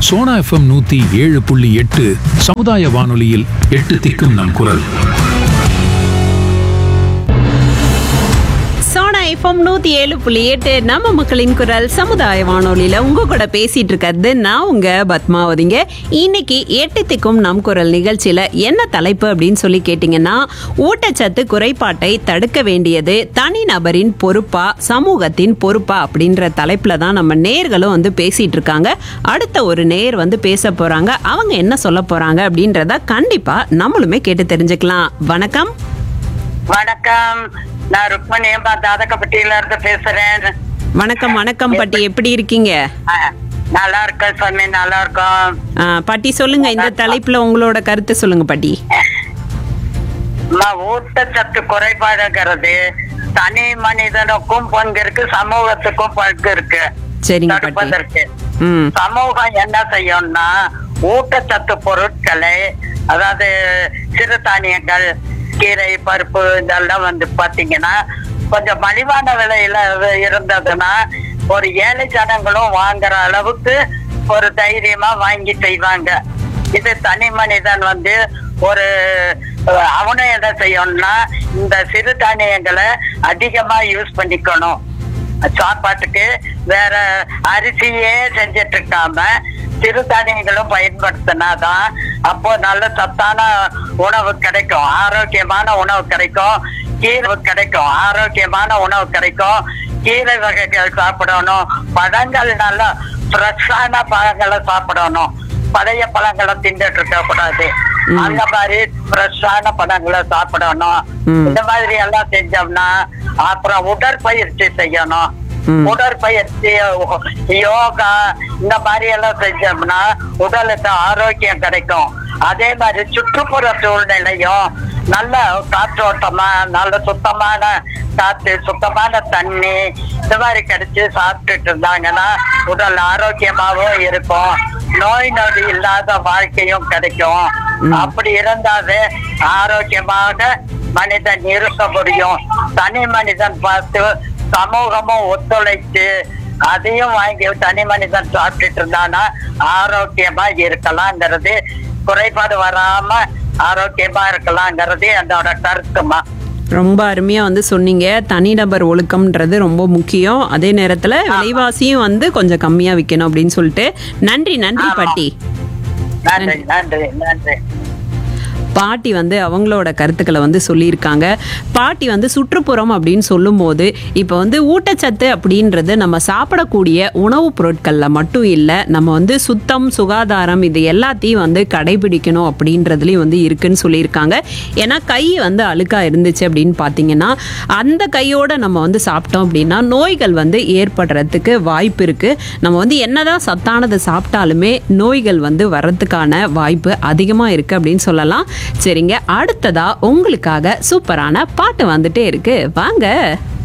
Sona FM நூத்தி ஏழு புள்ளி எட்டு சமுதாய வானொலியில் எட்டு திக்கும் நம் குரல் சோனா எஃப்எம் நூத்தி ஏழு புள்ளி எட்டு நம்ம மக்களின் குரல் சமுதாய வானொலியில உங்க கூட பேசிட்டு இருக்கிறது நான் உங்க பத்மாவதிங்க இன்னைக்கு எட்டு திக்கும் நம் குரல் நிகழ்ச்சியில என்ன தலைப்பு அப்படின்னு சொல்லி கேட்டீங்கன்னா ஊட்டச்சத்து குறைபாட்டை தடுக்க வேண்டியது தனிநபரின் பொறுப்பா சமூகத்தின் பொறுப்பா அப்படின்ற தலைப்புல தான் நம்ம நேர்களும் வந்து பேசிட்டு இருக்காங்க அடுத்த ஒரு நேர் வந்து பேச போறாங்க அவங்க என்ன சொல்ல போறாங்க அப்படின்றத கண்டிப்பா நம்மளுமே கேட்டு தெரிஞ்சுக்கலாம் வணக்கம் வணக்கம் நான் ருக்மணி ஏம்பா தாதகப்பட்டியில இருந்து பேசுறேன் வணக்கம் வணக்கம் பட்டி எப்படி இருக்கீங்க அஹ், நல்லா இருக்கேன் சாமி நல்லா இருக்கோம் ஆ, பாட்டி சொல்லுங்க இந்த தலைப்புல உங்களோட கருத்து சொல்லுங்க பாட்டி அம்மா, ஊட்டச்சத்து குறைபாடுங்கிறது தனி மனிதனுக்கும் பங்கு இருக்கு சமூகத்துக்கும் பங்கு இருக்கு சரிங்க பாட்டி தடுப்பதற்கு ம் சமூகம் என்ன செய்யும்னா ஊட்டச்சத்து பொருட்களை அதாவது சிறுதானியங்கள் கீரை பருப்பு இதெல்லாம் வந்து பாத்தீங்கன்னா கொஞ்சம் மலிவான விலையில இது இருந்ததுன்னா ஒரு ஏழை ஜனங்களும் வாங்குற அளவுக்கு ஒரு தைரியமா வாங்கி செய்வாங்க இது தனி மனிதன் வந்து ஒரு அஹ், அவனும் என்ன செய்யணும்னா இந்த சிறுதானியங்களை அதிகமா யூஸ் பண்ணிக்கணும் சாப்பாட்டுக்கு வேற அரிசியே செஞ்சிட்டு இருக்காம சிறுதானியங்களும் பயன்படுத்தினாதான் அப்போ நல்ல சத்தான உணவு கிடைக்கும் ஆரோக்கியமான உணவு கிடைக்கும் கீரை கிடைக்கும் ஆரோக்கியமான உணவு கிடைக்கும் கீரை வகைகள் சாப்பிடணும் பழங்கள் நல்லா ஃப்ரெஷ்ஷான பழங்களை சாப்பிடணும் பழைய பழங்களை தின்னுட்டு இருக்க கூடாது ம். அந்த மாதிரி ஃப்ரெஷ்ஷான பழங்களை சாப்பிடணும் ம். இந்த மாதிரி எல்லாம் செஞ்சோம்னா அப்புறம் உடற்பயிற்சி செய்யணும் ம். உடற்பயிற்சி யோகா இந்த மாதிரி எல்லாம் செஞ்சோம்னா உடலுக்கு ஆரோக்கியம் கிடைக்கும் அதே மாதிரி சுற்றுப்புற சூழ்நிலையும் நல்ல காற்றோட்டமா நல்ல சுத்தமான காத்து சுத்தமான தண்ணி இந்த மாதிரி கிடைச்சு சாப்பிட்டுட்டு இருந்தாங்கன்னா உடல் ஆரோக்கியமாவும் இருக்கும் நோய் நொடி இல்லாத வாழ்க்கையும் கிடைக்கும் ம். அப்படி இருந்தாவே ஆரோக்கியமாக மனிதன் இருக்க முடியும் தனி மனிதன் பார்த்து சமூகமும் ஒத்துழைச்சு அதையும் வாங்கி தனி மனிதன் சாப்பிட்டுட்டு இருந்தானா ஆரோக்கியமா இருக்கலாங்கிறது குறைபாடு வராம ஆரோக்கியமா இருக்கலாங்கிறது என்னோட கருத்துமா ரொம்ப அருமையா வந்து சொன்னீங்க தனிநபர் ஒழுக்கம்ன்றது ரொம்ப முக்கியம் அதே நேரத்துல விலைவாசியும் வந்து கொஞ்சம் கம்மியா விற்கணும் அப்படின்னு சொல்லிட்டு நன்றி நன்றி ஆமா. பாட்டி நன்றி நன்றி நன்றி பாட்டி வந்து அவங்களோட கருத்துக்களை வந்து சொல்லியிருக்காங்க பாட்டி வந்து சுற்றுப்புறம் அப்படின்னு சொல்லும்போது இப்போ வந்து ஊட்டச்சத்து அப்படின்றது நம்ம சாப்பிடக்கூடிய உணவுப் பொருட்களில் மட்டும் இல்லை நம்ம வந்து சுத்தம் சுகாதாரம் இது எல்லாத்தையும் வந்து கடைபிடிக்கணும் அப்படின்றதுலையும் வந்து இருக்குன்னு சொல்லியிருக்காங்க ஏன்னா கை வந்து அழுக்கா இருந்துச்சு அப்படின்னு பார்த்தீங்கன்னா அந்த கையோட நம்ம வந்து சாப்பிட்டோம் அப்படின்னா நோய்கள் வந்து ஏற்படுறதுக்கு வாய்ப்பு இருக்கு நம்ம வந்து என்னதான் சத்தானதை சாப்பிட்டாலுமே நோய்கள் வந்து வர்றதுக்கான வாய்ப்பு அதிகமாக இருக்கு அப்படின்னு சொல்லலாம் சரிங்க அடுத்ததா உங்களுக்காக சூப்பரான பாட்டு வந்துட்டே இருக்கு வாங்க